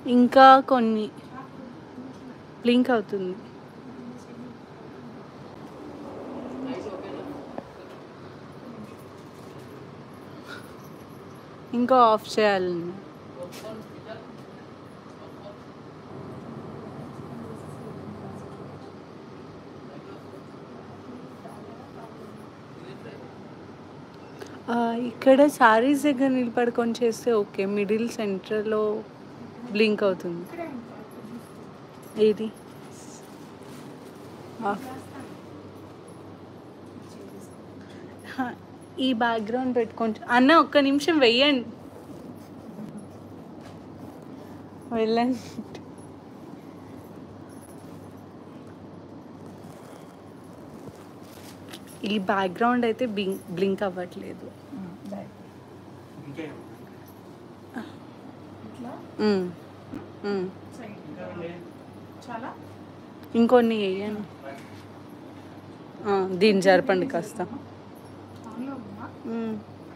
ఇంకా కొన్ని బ్లింక్ అవుతుంది ఇంకా ఆఫ్ చేయాలి ఆ, ఇక్కడ శారీస్ దగ్గర నిలబడుకొని చేస్తే ఓకే మిడిల్ సెంటర్లో బ్లింక్ అవుతుంది ఏది ఆఫ్. హా, ఈ బ్యాక్గ్రౌండ్ పెట్టుకొని అన్న ఒక్క నిమిషం వెయ్యండి వెళ్ళండి ఈ బ్యాక్గ్రౌండ్ అయితే బ్లింక్ బ్లింక్ అవ్వట్లేదు ఇట్లా ఉమ్, ఉమ్. సైడ్ చాలా ఇంకొన్ని వేయండి ఆ, దీన్ని జరపండి కాస్త ఆన్లో ఉందా ఉమ్,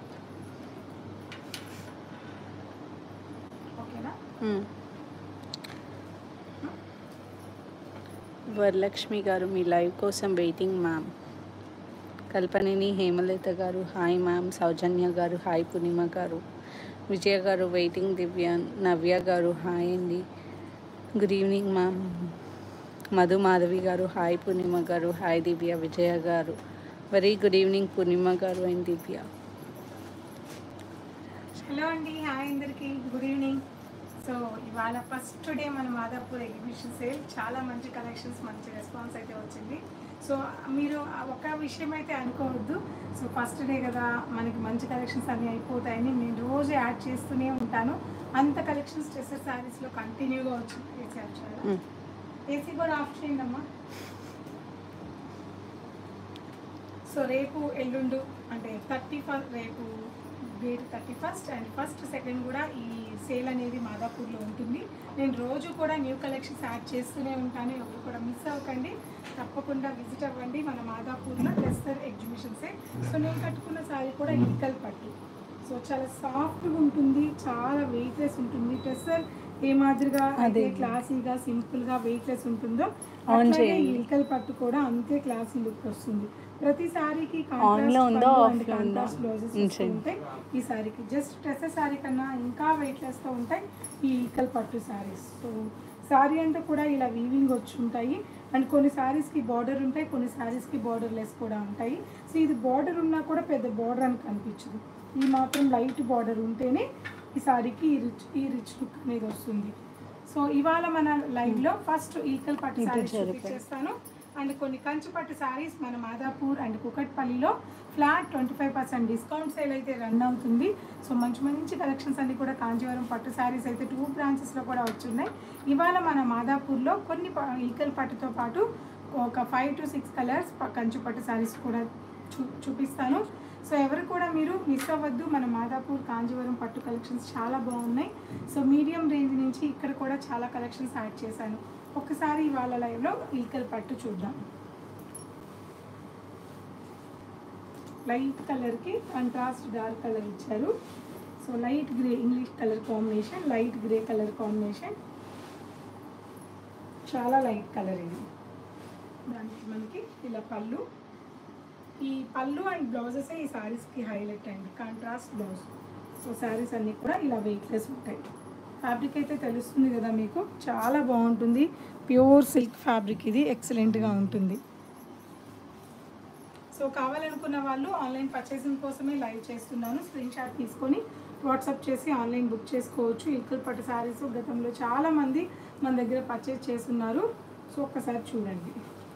ఓకేనా ఉమ్. వరలక్ష్మి గారు మీ లైవ్ కోసం వెయిటింగ్ మ్యామ్ కల్పనిని హేమలత గారు హాయ్ మ్యామ్ సౌజన్య గారు హాయ్ పూర్ణిమ గారు విజయ గారు వెయిటింగ్ దివ్య నవ్య గారు హాయ్ అండి good evening ma'am Madhu Madhavi garu hi పూర్ణిమ గారు హాయ్ దివ్య విజయ గారు very good evening Purnima garu and Divya hello అండి హాయ్ అందరికి గుడ్ ఈవినింగ్ సో ఇవాళ ఫస్ట్ డే మన మాదాపూర్ ఎగ్జిబిషన్ సేల్ చాలా మంచి కలెక్షన్స్ మంచి రెస్పాన్స్ అయితే వచ్చింది సో మీరు ఒక విషయం అయితే అనుకోవద్దు సో ఫస్ట్ డే కదా మనకి మంచి కలెక్షన్స్ అన్నీ అయిపోతాయని నేను రోజు యాడ్ చేస్తూనే ఉంటాను అంత కలెక్షన్స్ డ్రెస్సెస్ శారీస్లో కంటిన్యూగా వచ్చింది Mm. ఏసీ కూడా ఆఫ్ చేయండి అమ్మా సో రేపు ఎల్లుండు అంటే థర్టీ ఫస్ట్ రేపు date thirty first and first second కూడా ఈ సేల్ అనేది మాదాపూర్లో ఉంటుంది నేను రోజు కూడా న్యూ కలెక్షన్స్ యాడ్ చేస్తూనే ఉంటాను ఎవరు కూడా మిస్ అవ్వకండి తప్పకుండా విజిట్ అవ్వండి మన మాదాపూర్లో టెస్టర్ ఎగ్జిబిషన్ సేల్ సో నేను కట్టుకున్న సారీ కూడా ఇల్కల్ పట్టు సో చాలా సాఫ్ట్గా ఉంటుంది చాలా వెయిట్లెస్ ఉంటుంది టెస్టర్ ఏ మాదిరిగా అదే క్లాసీగా సింపుల్గా వెయిట్లెస్ ఉంటుందో On అట్లాగే చేయండి. ఈ ఇల్కల్ పట్టు కూడా అంతే క్లాసీ లుక్ వస్తుంది ప్రతి సారీకి On లో ఉందా, off లో ఉందా? బ్లౌజెస్ ఉంచండి. ఉంటాయి ఈ సారీకి జస్ట్ డ్రెస్ సారీ కన్నా ఇంకా వెయిట్లెస్గా ఉంటాయి ఈ ఈకల్ పట్టు సారీస్ సో సారీ అంతా కూడా ఇలా వీవింగ్ వచ్చి ఉంటాయి అండ్ కొన్ని సారీస్కి బార్డర్ ఉంటాయి కొన్ని సారీస్కి బార్డర్ లెస్ కూడా ఉంటాయి సో ఇది బార్డర్ ఉన్నా కూడా పెద్ద బార్డర్ అని కనిపించదు ఈ మాత్రం లైట్ బార్డర్ ఉంటేనే ఈ సారీకి ఈ రిచ్ ఈ రిచ్ లుక్ అనేది వస్తుంది సో ఇవాళ మన లైవ్లో ఫస్ట్ ఈకల్ పట్టు ఇది సారీస్ సరిపోయింది. చూపించేస్తాను అండ్ కొన్ని కంచు పట్టు సారీస్ మన మాదాపూర్ అండ్ కుకట్పల్లిలో flat twenty five percent discount sale అయితే రన్ అవుతుంది సో మంచి మంచి కలెక్షన్స్ అన్ని కూడా కాంజీవరం పట్టు సారీస్ అయితే టూ బ్రాంచెస్లో కూడా వచ్చున్నాయి ఇవాళ మన మాదాపూర్లో కొన్ని ప- ఈకల్ పట్టుతో పాటు ఒక ఫైవ్ టు సిక్స్ కలర్స్ కంచు పట్టు సారీస్ కూడా చూ చూపిస్తాను సో ఎవరు కూడా మీరు మిస్ అవ్వద్దు మన మాదాపూర్ కాంజీవరం పట్టు కలెక్షన్స్ చాలా బాగున్నాయి సో మీడియం రేంజ్ నుంచి ఇక్కడ కూడా చాలా కలెక్షన్స్ యాడ్ చేశాను ఒకసారి ఇవాళ లైవ్లో ఈకల్ పట్టు చూద్దాం లైట్ కలర్కి కంట్రాస్ట్ డార్క్ కలర్ ఇచ్చారు so light grey English colour combination light grey colour combination చాలా లైట్ కలర్ ఇది దానికి మనకి ఇలా పళ్ళు ఈ పళ్ళు అండ్ బ్లౌజెస్ ఈ సారీస్కి హైలైట్ అండి కాంట్రాస్ట్ బ్లౌజ్ సో శారీస్ అన్నీ కూడా ఇలా వెయిట్లెస్ ఉంటాయి ఫ్యాబ్రిక్ అయితే తెలుస్తుంది కదా మీకు చాలా బాగుంటుంది ప్యూర్ సిల్క్ ఫ్యాబ్రిక్ ఇది ఎక్సలెంట్గా ఉంటుంది సో కావాలనుకున్న వాళ్ళు ఆన్లైన్ పర్చేసింగ్ కోసమే లైవ్ చేస్తున్నాను స్క్రీన్ షాట్ తీసుకొని వాట్సాప్ చేసి ఆన్లైన్ బుక్ చేసుకోవచ్చు ఇల్కల్ పట్టు శారీస్ గతంలో చాలామంది మన దగ్గర పర్చేస్ చేస్తున్నారు సో ఒక్కసారి చూడండి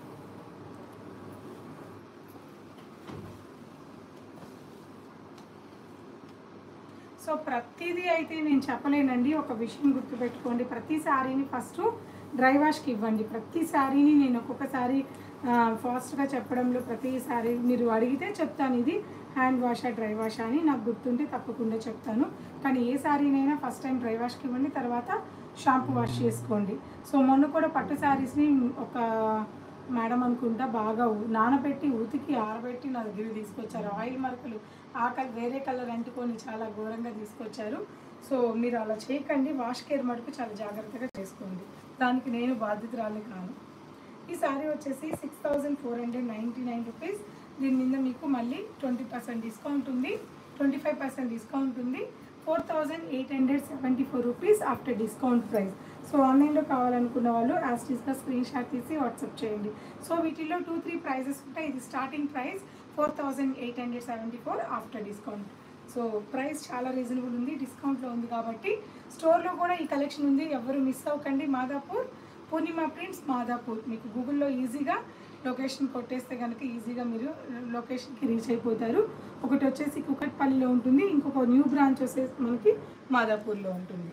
సో ప్రతిదీ అయితే నేను చెప్పలేనండి ఒక విషయం గుర్తుపెట్టుకోండి ప్రతి శారీని ఫస్ట్ డ్రై వాష్కి ఇవ్వండి ప్రతి శారీని నేను ఒక్కొక్కసారి ఫాస్ట్గా చెప్పడంలో ప్రతి శారీ మీరు అడిగితే చెప్తాను ఇది హ్యాండ్ వాషా డ్రై వాషా అని నాకు గుర్తుంటే తప్పకుండా చెప్తాను కానీ ఏ శారీనైనా ఫస్ట్ టైం డ్రై వాష్కి ఇవ్వండి తర్వాత షాంపూ వాష్ చేసుకోండి సో మొన్న కూడా పట్టు శారీస్ని ఒక మేడం అనుకుంటా బాగా ఊ- నానబెట్టి ఉతికి ఆరబెట్టి నా దగ్గర తీసుకొచ్చారు ఆయిల్ మరకలు ఆ కలర్ వేరే కలర్ అంటుకొని చాలా ఘోరంగా తీసుకొచ్చారు సో మీరు అలా చేయకండి వాష్ కేర్ మటుకు చాలా జాగ్రత్తగా చేసుకోండి దానికి నేను బాధ్యతరాలు కాను ఈ సారీ వచ్చేసి six thousand four hundred ninety nine rupees దీని మీద మీకు మళ్ళీ ట్వంటీ పర్సెంట్ డిస్కౌంట్ ఉంది ట్వంటీ ఫైవ్ పర్సెంట్ డిస్కౌంట్ ఉంది four thousand eight hundred seventy four rupees after discount price so ఆన్లైన్లో కావాలనుకున్న వాళ్ళు యాస్టీస్గా స్క్రీన్ షాట్ తీసి వాట్సాప్ చేయండి సో వీటిలో టూ త్రీ ప్రైజెస్ ఉంటాయి ఇది starting price four thousand eight hundred seventy four after discount so price చాలా రీజనబుల్ ఉంది డిస్కౌంట్లో ఉంది కాబట్టి స్టోర్లో కూడా ఈ కలెక్షన్ ఉంది ఎవరు మిస్ అవ్వకండి మాదాపూర్ పూర్ణిమ ప్రింట్స్ మాదాపూర్ మీకు గూగుల్లో ఈజీగా లొకేషన్ కొట్టేస్తే కనుక ఈజీగా మీరు లొకేషన్కి రీచ్ అయిపోతారు ఒకటి వచ్చేసి కుకట్పల్లిలో ఉంటుంది ఇంకొక న్యూ బ్రాంచ్ వచ్చేసి మనకి మాదాపూర్లో ఉంటుంది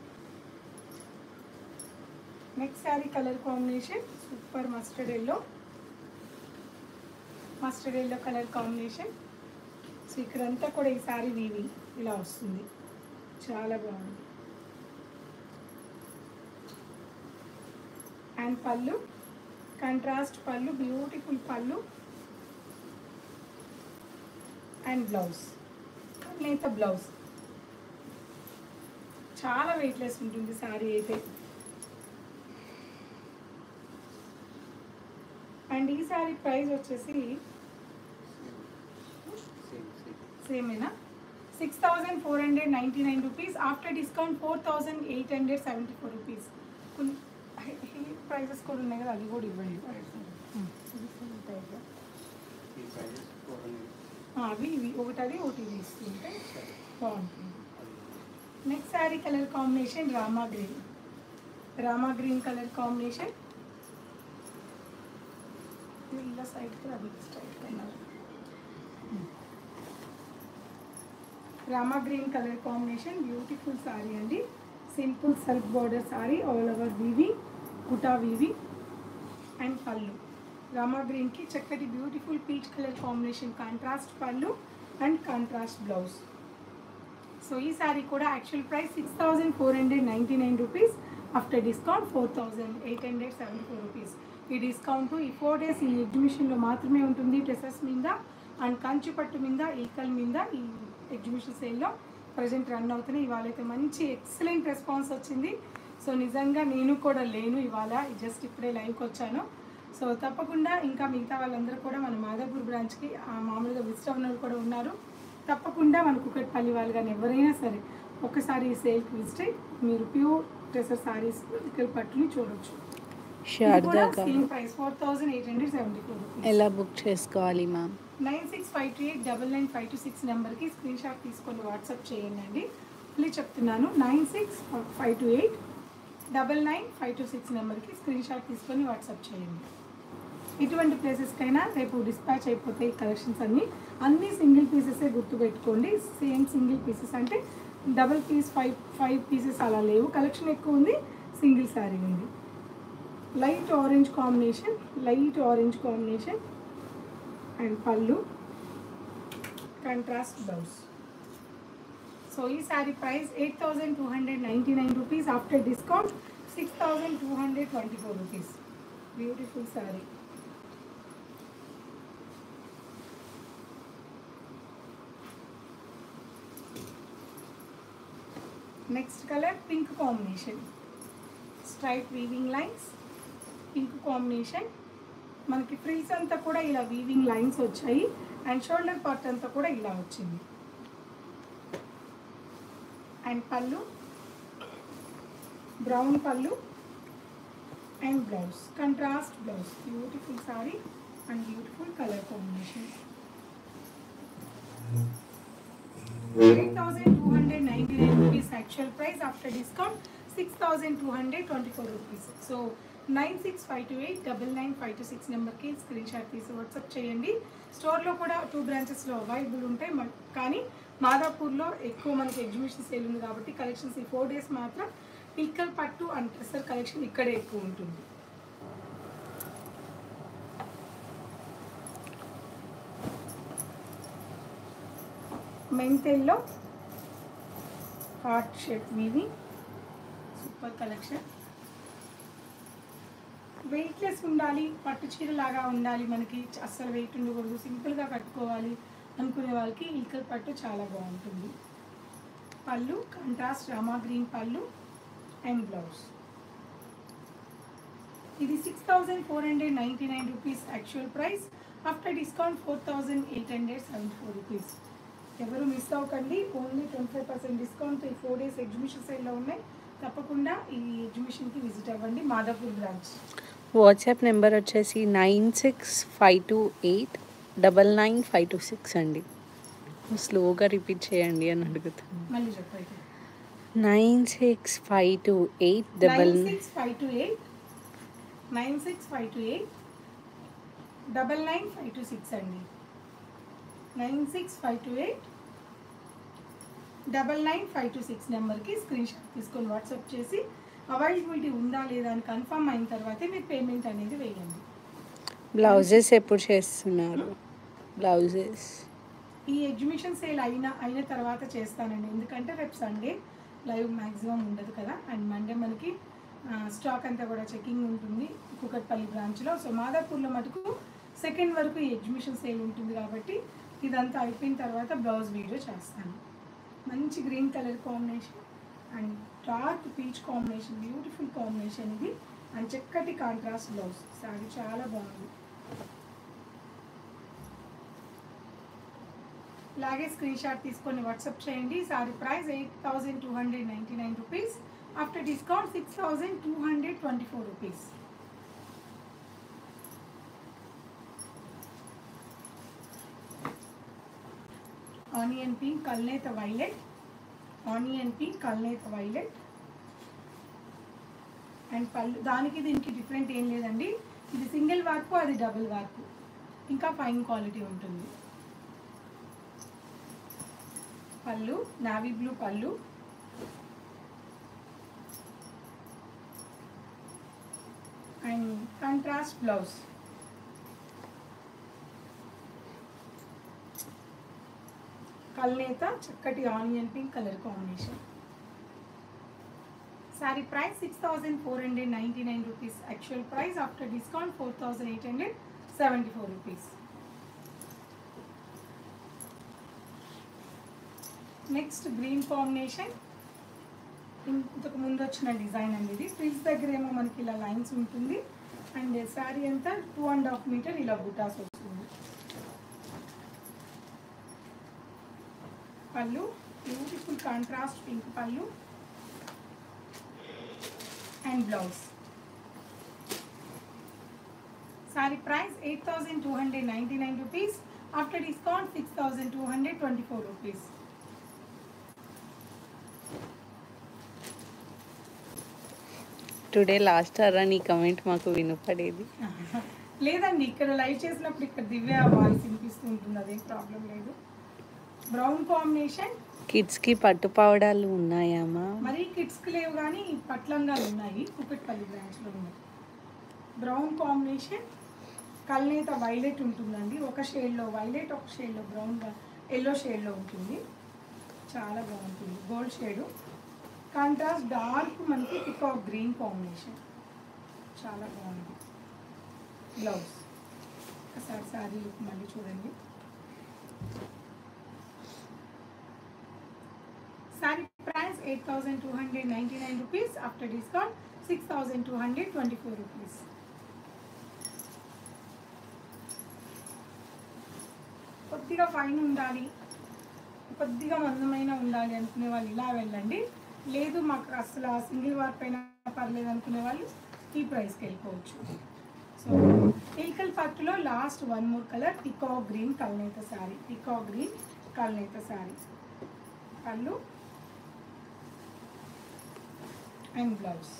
next sari colour combination super mustard yellow mustard yellow colour combination so ఇక్కడంతా కూడా ఈ శారీ వీవి ఇలా వస్తుంది చాలా బాగుంది అండ్ పళ్ళు కంట్రాస్ట్ పళ్ళు బ్యూటిఫుల్ పళ్ళు అండ్ బ్లౌజ్ నేత బ్లౌజ్ చాలా వెయిట్లెస్ ఉంటుంది శారీ అయితే అండ్ ఈ శారీ ప్రైస్ వచ్చేసి సేమేనా six thousand four hundred ninety nine rupees after discount four thousand eight hundred seventy four rupees కొన్ని ప్రైజెస్ కూడా ఉన్నాయి కదా అది కూడా ఇవ్వండి ఆ, అవి ఇవి ఒకటి అది ఒకటి ఇది ఇస్తుంటే బాగుంటుంది next sari colour combination Rama green Rama green colour combination ఇలా సైడ్కి అది స్ట్రైట్ అన్నారు Rama green colour combination beautiful sari అండి simple self border sari all over వీవి కుటా వీవి అండ్ పళ్ళు రామా గ్రీన్కి చక్కటి beautiful peach colour combination contrast పళ్ళు అండ్ కాంట్రాస్ట్ బ్లౌజ్ సో ఈ సారీ కూడా actual price six thousand four hundred ninety nine rupees after discount four thousand eight hundred seventy four rupees ఈ డిస్కౌంట్ ఈ ఫోర్ డేస్ ఈ ఎగ్జిబిషన్లో మాత్రమే ఉంటుంది డ్రెస్సెస్ మీద అండ్ కంచి పట్టు మీద ఈకల్ మీద ఈ ఎగ్జిబిషన్ సేల్లో ప్రజెంట్ రన్ అవుతున్నాయి ఇవాళ అయితే మంచి ఎక్సలెంట్ రెస్పాన్స్ వచ్చింది సో నిజంగా నేను కూడా లేను ఇవాళ జస్ట్ ఇప్పుడే లైవ్కి వచ్చాను సో తప్పకుండా ఇంకా మిగతా వాళ్ళందరూ కూడా మన మాదాపూర్ బ్రాంచ్కి ఆ, మామూలుగా విజిట్ అవ్వని వాళ్ళు కూడా ఉన్నారు తప్పకుండా మన కుకట్పల్లి వాళ్ళు కానీ ఎవరైనా సరే ఒక్కసారి ఈ సేల్కి విజిట్ అయ్యి మీరు ప్యూర్ డ్రెస్సర్ సారీస్ ఇక్కడ పట్టుని చూడొచ్చు Sharada garu same price four thousand eight hundred seventy four rupees ఎలా బుక్ చేసుకోవాలి ma'am nine six five two eight double nine five two six నెంబర్కి స్క్రీన్ షాట్ తీసుకొని వాట్సాప్ చేయండి అండి మళ్ళీ చెప్తున్నాను nine six five two eight double nine five two six నెంబర్కి screenshot తీసుకొని వాట్సాప్ చేయండి ఇటువంటి ప్లేసెస్కైనా రేపు డిస్పాచ్ అయిపోతాయి కలెక్షన్స్ అన్నీ అన్ని సింగిల్ పీసెసే గుర్తుపెట్టుకోండి సేమ్ సింగిల్ పీసెస్ అంటే double piece five five pieces అలా లేవు కలెక్షన్ ఎక్కువ ఉంది సింగిల్ శారీ ఉంది light orange combination light orange combination and పళ్ళు కంట్రాస్ట్ బ్లౌజ్ సో ఈ sari price eight thousand two hundred ninety nine rupees after discount six thousand two hundred twenty four rupees beautiful sari next colour pink combination straight weaving lines pink combination మనకి frills అంతా కూడా ఇలా weaving lines వచ్చాయి and shoulder part అంతా కూడా ఇలా వచ్చింది and పళ్ళు బ్రౌన్ పళ్ళు and blouse contrast blouse beautiful sari and beautiful colour combination eight thousand two hundred ninety nine rupees actual price after discount six thousand two hundred twenty four rupees so nine six five two eight double nine five two six నెంబర్కి screenshot తీసి WhatsApp చేయండి స్టోర్లో కూడా two బ్రాంచెస్లో available ఉంటాయి మ- కానీ మాదాపూర్లో ఎక్కువ మనకి ఎగ్జిబిషన్ సేల్ ఉంది కాబట్టి కలెక్షన్స్ ఈ ఫోర్ డేస్ మాత్రం పిక్కల్ పట్టు అండ్ డ్రెస్సర్ కలెక్షన్ ఇక్కడే ఎక్కువ ఉంటుంది మెంతెల్లో హార్ట్ షేప్ మీది సూపర్ కలెక్షన్ వెయిట్లెస్ ఉండాలి పట్టు చీర లాగా ఉండాలి మనకి అస్సలు వెయిట్ ఉండకూడదు సింపుల్గా కట్టుకోవాలి అనుకునే వాళ్ళకి ఇల్కల్ పట్టు చాలా బాగుంటుంది పళ్ళు కాంట్రాస్ట్ రామా గ్రీన్ పళ్ళు అండ్ బ్లౌజ్ ఇది six thousand four hundred ninety nine rupees actual price after discount four thousand eight hundred seventy four rupees ఎవరు మిస్ అవ్వకండి only twenty five percent discount ఈ ఫోర్ డేస్ ఎగ్జిబిషన్ సైడ్లో ఉన్నాయి తప్పకుండా ఈ ఎగ్జిబిషన్కి విజిట్ అవ్వండి మాదాపూర్ బ్రాంచ్ వాట్సాప్ నెంబర్ వచ్చేసి nine six five two eight double nine five two six అండి స్లోగా రిపీట్ చేయండి అని అడుగుతున్నాను మళ్ళీ చెప్పైతే nine six five two eight double nine six five two eight nine six five two eight double nine five two six అండి nine six five two eight double nine five two six నెంబర్కి screenshot తీసుకొని WhatsApp చేసి availability ఉందా లేదా అని confirm అయిన తర్వాతే మీరు పేమెంట్ అనేది వేయండి బ్లౌజెస్ ఎప్పుడు చేస్తున్నారు బ్లౌజెస్ ఈ ఎగ్జిబిషన్ సేల్ అయిన అయిన తర్వాత చేస్తానండి ఎందుకంటే రేపు సండే లైవ్ మ్యాక్సిమం ఉండదు కదా అండ్ మండే మనకి స్టాక్ అంతా కూడా చెకింగ్ ఉంటుంది కుకట్పల్లి బ్రాంచ్లో సో మాదాపూర్లో మటుకు సెకండ్ వరకు ఈ ఎగ్జిబిషన్ సేల్ ఉంటుంది కాబట్టి ఇదంతా అయిపోయిన తర్వాత బ్లౌజ్ వీడియో చేస్తాను మంచి green colour combination and dark peach combination beautiful combination ఇది అండ్ చక్కటి కాంట్రాస్ట్ బ్లౌజ్ సారీ చాలా బాగుంది ఇలాగే స్క్రీన్ షాట్ తీసుకొని వాట్సాప్ చేయండి sari price eight thousand two hundred ninety nine rupees after discount six thousand two hundred twenty four rupees onion pink కల్నేత violet onion pink కల్నేత violet and పళ్ళు దానికి దీనికి డిఫరెంట్ ఏం లేదండి ఇది సింగిల్ వర్క్ అది డబుల్ వర్క్ ఇంకా ఫైన్ క్వాలిటీ ఉంటుంది పళ్ళు నావీ బ్లూ పళ్ళు అండ్ కంట్రాస్ట్ బ్లౌజ్ కల్నేత చక్కటి onion pink colour combination sari price six thousand four hundred ninety nine rupees actual price after discount four thousand eight hundred seventy four rupees next green combination ఇంతకు ముందు వచ్చిన design అండి ఇది frills దగ్గర ఏమో మనకి ఇలా లైన్స్ ఉంటుంది అండ్ శారీ అంతా టూ అండ్ హాఫ్ మీటర్ ఇలా బుటాస్ వస్తుంది పళ్ళు బ్యూటిఫుల్ కాంట్రాస్ట్ పింక్ పళ్ళు and blouse sari price eight thousand two hundred ninety nine rupees after discount six thousand two hundred twenty four rupees today last అరా నీ కమెంట్ మాకు వినపడేది లేదండి ఇక్కడ లైవ్ చేసినప్పుడు ఇక్కడ దివ్య వాయిస్ వినిపిస్తూ ఉంటుంది అదేం ప్రాబ్లం లేదు బ్రౌన్ కాంబినేషన్ కిడ్స్కి పట్టు పావడాలు ఉన్నాయమ్మా మరీ కిడ్స్కి లేవు కానీ పట్లంగాలు ఉన్నాయి కుకట్పల్లి బ్రాంచ్లో ఉన్నాయి బ్రౌన్ కాంబినేషన్ కల్నేత వైలెట్ ఉంటుందండి ఒక షేడ్లో వైలెట్ ఒక షేడ్లో బ్రౌన్ ఎల్లో షేడ్లో ఉంటుంది చాలా బాగుంటుంది గోల్డ్ షేడు కాంట్రాస్ట్ డార్క్ మనకి పికాక్ గ్రీన్ కాంబినేషన్ చాలా బాగుంది బ్లౌజ్ ఒకసారి శారీ లుక్ మళ్ళీ చూడండి sari price eight thousand two hundred ninety nine rupees after discount six thousand two hundred twenty four rupees కొద్దిగా ఫైన్ ఉండాలి కొద్దిగా మందమైన ఉండాలి అనుకునే వాళ్ళు ఇలా వెళ్ళండి లేదు మాకు అసలు ఆ సింగిల్ వార్ పైన పర్లేదు అనుకునే వాళ్ళు ఈ ప్రైస్కి వెళ్ళిపోవచ్చు సో ఎయికల్ పట్టులో లాస్ట్ వన్ మోర్ కలర్ పికా గ్రీన్ కల్నేత శారీ పికా గ్రీన్ కల్నేత శారీ పళ్ళు అండ్ బ్లౌజ్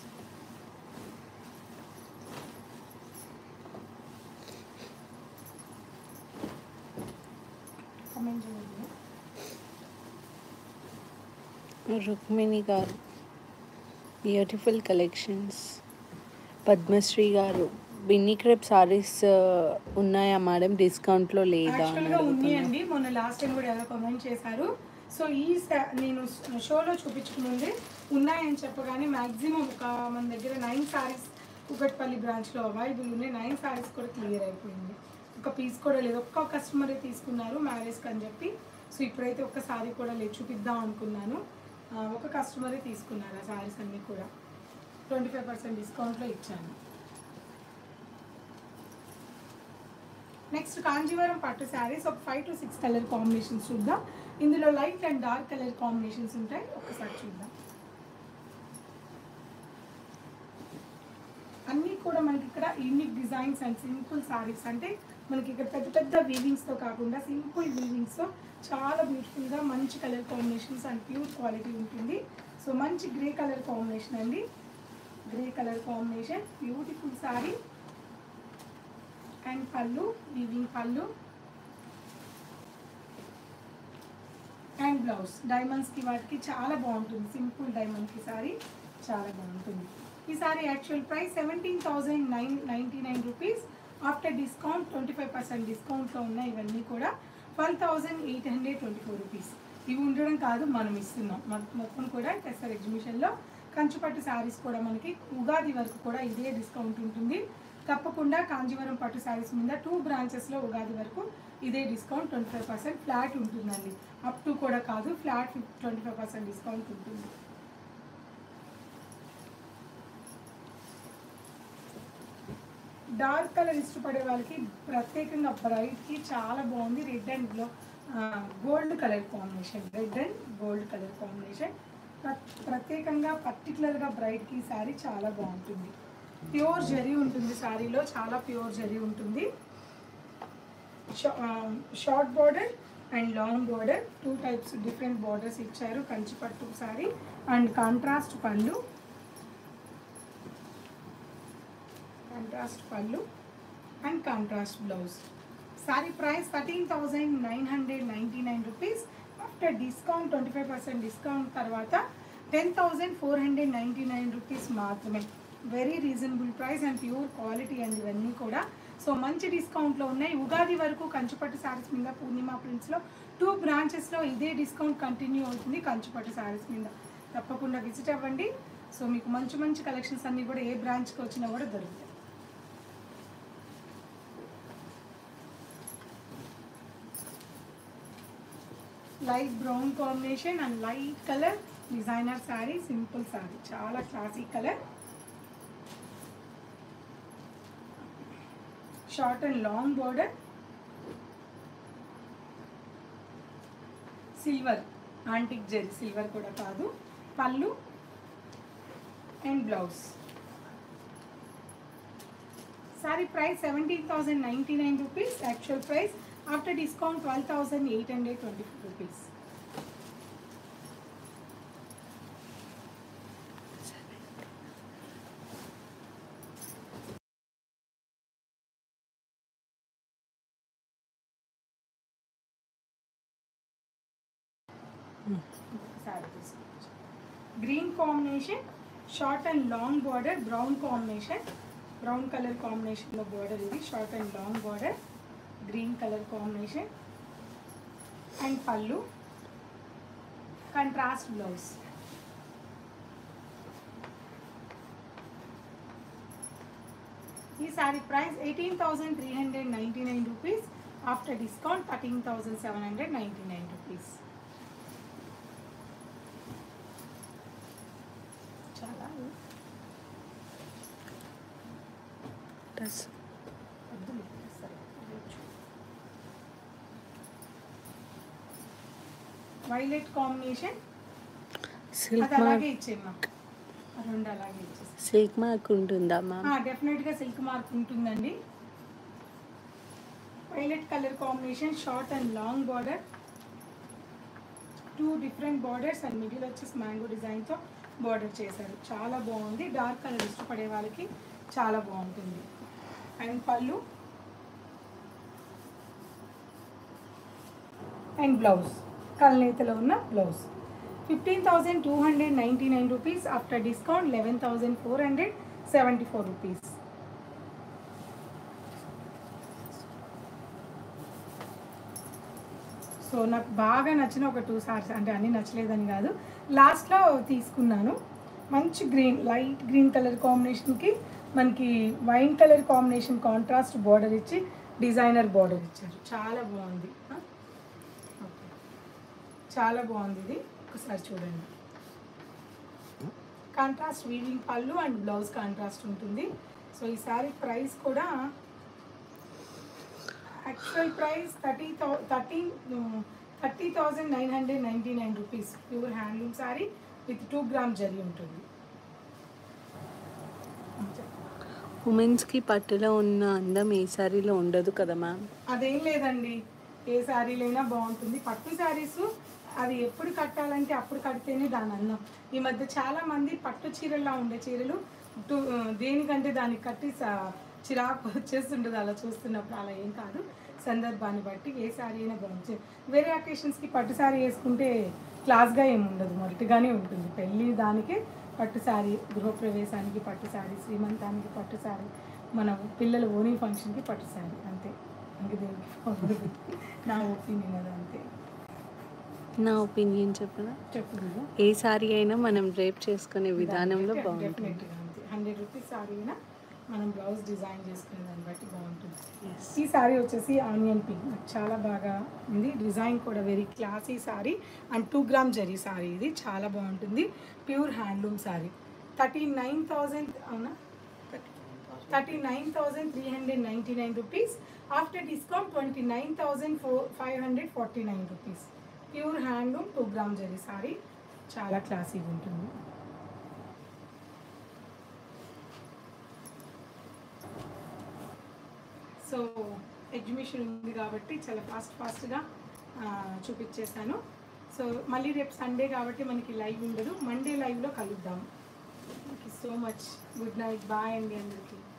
కమెంట్ చేయండి రుక్మిణి గారు బ్యూటిఫుల్ కలెక్షన్స్ పద్మశ్రీ గారు బిన్ని క్రెప్ సారీస్ ఉన్నాయా మేడం డిస్కౌంట్లో లేదా అని యాక్చువల్గా ఉంది అడుగుతున్నారు అండి మొన్న లాస్ట్ టైం కూడా ఎవరో కామెంట్ చేశారు సో ఈ సా- నేను షోలో చూపించుకున్నది ఉన్నాయని చెప్పగానే మ్యాక్సిమం ఒక మన దగ్గర నైన్ సారీస్ కుకట్పల్లి బ్రాంచ్లో అవైలబుల్ ఉన్నాయి నైన్ సారీస్ కూడా క్లియర్ అయిపోయింది ఒక పీస్ కూడా లేదు ఒక్క కస్టమరే తీసుకున్నారు మ్యారేజ్కి అని చెప్పి సో ఇప్పుడైతే ఒక్క సారీ కూడా లేదు చూపిద్దాం అనుకున్నాను ఆ, ఒక కస్టమరే తీసుకున్నారు ఆ శారీస్ అన్నీ కూడా ట్వంటీ ఫైవ్ పర్సెంట్ డిస్కౌంట్లో ఇచ్చాను నెక్స్ట్ కాంజీవరం పట్టు శారీస్ ఒక five to six colour combinations చూద్దాం ఇందులో light and dark colour combinations ఉంటాయి ఒకసారి చూద్దాం అన్నీ కూడా మనకి ఇక్కడ unique designs and simple saris అంటే మనకి ఇక్కడ పెద్ద పెద్ద వీవింగ్స్తో కాకుండా సింపుల్ వీవింగ్స్తో చాలా బ్యూటిఫుల్గా మంచి colour combinations and pure quality ఉంటుంది సో మంచి గ్రే కలర్ కాంబినేషన్ అండి grey colour combination beautiful sari and పళ్ళు వీవింగ్ పళ్ళు అండ్ బ్లౌజ్ డైమండ్స్కి వాటికి చాలా బాగుంటుంది సింపుల్ డైమండ్కి సారీ చాలా బాగుంటుంది ఈ sari actual price seventeen thousand nine ninety nine rupees after discount twenty five percent డిస్కౌంట్లో ఉన్నాయి ఇవన్నీ కూడా twelve thousand eight hundred twenty four rupees ఇవి ఉండడం కాదు మనం ఇస్తున్నాం మొ- మొత్తం కూడా టెస్టర్ ఎగ్జిబిషన్లో కంచుపట్టు శారీస్ కూడా మనకి ఉగాది వరకు కూడా ఇదే డిస్కౌంట్ ఉంటుంది తప్పకుండా కాంజీవరం పట్టు శారీస్ మీద టూ బ్రాంచెస్లో ఉగాది వరకు ఇదే discount twenty five percent flat ఉంటుందండి అప్ టు కూడా కాదు flat twenty five percent discount ఉంటుంది డార్క్ కలర్ ఇష్టపడే వాళ్ళకి ప్రత్యేకంగా బ్రైట్కి చాలా బాగుంది red and glow gold colour combination red and gold colour combination ప్రత్యేకంగా పర్టికులర్గా బ్రైట్కి ఈ శారీ చాలా బాగుంటుంది ప్యూర్ జరీ ఉంటుంది శారీలో చాలా ప్యూర్ జరీ ఉంటుంది short border and long border two types different borders ఇచ్చారు కంచి పట్టు శారీ అండ్ కాంట్రాస్ట్ పళ్ళు కాంట్రాస్ట్ పళ్ళు and contrast blouse sari price thirteen thousand nine hundred ninety nine rupees after discount twenty five percent discount తర్వాత ten thousand four hundred ninety nine rupees మాత్రమే very reasonable price and pure quality and ఇవన్నీ కూడా so మంచి డిస్కౌంట్లో ఉన్నాయి ఉగాది వరకు కంచుపట్టు శారీస్ మీద పూర్ణిమ ప్రింట్స్లో two బ్రాంచెస్లో ఇదే డిస్కౌంట్ కంటిన్యూ అవుతుంది కంచుపట్టు శారీస్ మీద తప్పకుండా విజిట్ అవ్వండి సో మీకు మంచి మంచి కలెక్షన్స్ అన్నీ కూడా ఏ బ్రాంచ్కి వచ్చినా కూడా దొరుకుతాయి light brown combination and light colour designer sari simple sari చాలా classic colour short and long border silver antique జెల్ సిల్వర్ కూడా కాదు పళ్ళు and blouse sari price seventeen thousand ninety nine rupees actual price after discount twelve thousand eight hundred twenty four rupees green combination short and long border brown combination brown colour కాంబినేషన్లో border ఇది short and long border green colour combination and పళ్ళు contrast blouse ఈ sari price eighteen thousand three hundred ninety nine rupees after discount thirteen thousand seven hundred ninety nine rupees చాలా dress వద్దులే, సరే, ఇవ్వచ్చు. Violet combination silk అది అలాగే mark ఇచ్చేమ్మా ఆ రెండు అలాగే ఇచ్చేసి సిల్క్ మార్క్ ఉంటుందా మ్యామ్ డెఫినెట్గా సిల్క్ మార్క్ ఉంటుందండి violet colour combination short and long border two different borders and middle వచ్చేసి మ్యాంగో డిజైన్తో బార్డర్ చేశారు చాలా బాగుంది డార్క్ కలర్ ఇష్టపడే వాళ్ళకి చాలా బాగుంటుంది అండ్ పళ్ళు అండ్ బ్లౌజ్ కల్నేతలో ఉన్న blouse fifteen thousand two hundred ninety nine rupees after discount eleven thousand four hundred seventy four rupees so నాకు బాగా నచ్చిన ఒక టూ సార్స్ అంటే అన్నీ నచ్చలేదని కాదు లాస్ట్లో తీసుకున్నాను మంచి గ్రీన్ లైట్ గ్రీన్ కలర్ కాంబినేషన్కి మనకి wine colour combination contrast border ఇచ్చి డిజైనర్ బార్డర్ ఇచ్చారు చాలా బాగుంది ఆ? ఓకే. చాలా బాగుంది ఇది ఒకసారి చూడండి కాంట్రాస్ట్ వీవింగ్ పళ్ళు అండ్ బ్లౌజ్ కాంట్రాస్ట్ ఉంటుంది సో ఈ శారీ ప్రైస్ కూడా actual price thirty thou thirteen thirty thousand nine hundred ninety nine rupees pure handloom sari with two gram జరీ ఉంటుంది ఉమెన్స్కి పట్టులో ఉన్న అందం ఏ సారీలో ఉండదు కదా మ్యామ్ అదేం లేదండి ఏ శారీలైనా బాగుంటుంది పట్టు శారీస్ అది ఎప్పుడు కట్టాలంటే అప్పుడు కడితేనే దాని అందం ఈ మధ్య చాలా మంది పట్టు చీరల్లా ఉండే చీరలు టు- దేనికంటే దానికి కట్టి సా- చిరాకు వచ్చేస్తుంటుంది అలా చూస్తున్నప్పుడు అలా ఏం కాదు సందర్భాన్ని బట్టి ఏ శారీ అయినా బాగుంటుంది వేరే అకేషన్స్కి పట్టు శారీ వేసుకుంటే క్లాస్గా ఏమి ఉండదు మొదటిగానే ఉంటుంది పెళ్ళి దానికే పట్టు శారీ గృహప్రవేశానికి పట్టు శారీ శ్రీమంతానికి పట్టు శారీ మన పిల్లల ఓనీ ఫంక్షన్కి పట్టు శారీ అంతే ఇంక దేనికి బాగుండదు. నా ఒపీనియన్ అది అంతే నా ఒపీనియన్ చెప్పనా చెప్పు నువ్వు. ఏ సారీ అయినా మనం రేప్ చేసుకునే విధానంలో దాన్ని బట్టి బాగుంటుంది definitely గా అంతే హండ్రెడ్ రూపీస్ శారీ అయినా మనం బ్లౌజ్ డిజైన్ చేసుకునే దాన్ని బట్టి బాగుంటుంది Yes. ఈ శారీ వచ్చేసి ఆనియన్ పింక్ నాకు చాలా బాగా ఉంది డిజైన్ కూడా very classy sari and two gram జరీ శారీ ఇది చాలా బాగుంటుంది pure handloom sari thirty nine thousand అవునా thirty nine thousand three hundred ninety nine rupees after discount twenty nine thousand four five hundred forty nine rupees pure handloom two gram జరీ శారీ చాలా క్లాసీగా ఉంటుంది so exhibition ఉంది కాబట్టి చాలా ఫాస్ట్ ఫాస్ట్గా చూపించేశాను so మళ్ళీ రేపు సండే కాబట్టి మనకి లైవ్ ఉండదు మండే లైవ్లో కలుద్దాం thank you so much good night bye అండి అందరికీ